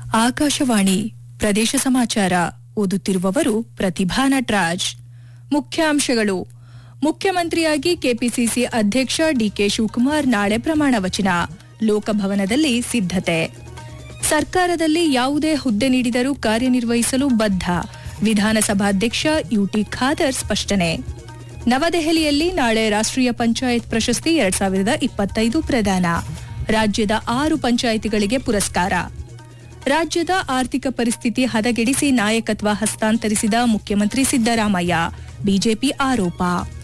ಆಕಾಶವಾಣಿ ಪ್ರದೇಶ ಸಮಾಚಾರ ಓದುತ್ತಿರುವವರು ಪ್ರತಿಭಾ ನಟರಾಜ್ ಮುಖ್ಯಾಂಶಗಳು ಮುಖ್ಯಮಂತ್ರಿಯಾಗಿ ಕೆಪಿಸಿಸಿ ಅಧ್ಯಕ್ಷ ಡಿಕೆ ಶಿವಕುಮಾರ್ ನಾಳೆ ಪ್ರಮಾಣ ವಚನ ಲೋಕಭವನದಲ್ಲಿ ಸಿದ್ಧತೆ ಸರ್ಕಾರದಲ್ಲಿ ಯಾವುದೇ ಹುದ್ದೆ ನೀಡಿದರೂ ಕಾರ್ಯನಿರ್ವಹಿಸಲು ಬದ್ಧ ವಿಧಾನಸಭಾಧ್ಯಕ್ಷ ಯುಟಿ ಖಾದರ್ ಸ್ಪಷ್ಟನೆ ನವದೆಹಲಿಯಲ್ಲಿ ನಾಳೆ ರಾಷ್ಟ್ರೀಯ ಪಂಚಾಯತ್ ಪ್ರಶಸ್ತಿ ಎರಡ್ ಸಾವಿರದ ಇಪ್ಪತ್ತೈದು ಪ್ರದಾನ ರಾಜ್ಯದ ಆರು ಪಂಚಾಯಿತಿಗಳಿಗೆ ಪುರಸ್ಕಾರ ರಾಜ್ಯದ ಆರ್ಥಿಕ ಪರಿಸ್ಥಿತಿ ಹದಗೆಡಿಸಿ ನಾಯಕತ್ವ ಹಸ್ತಾಂತರಿಸಿದ ಮುಖ್ಯಮಂತ್ರಿ ಸಿದ್ದರಾಮಯ್ಯ ಬಿಜೆಪಿ ಆರೋಪ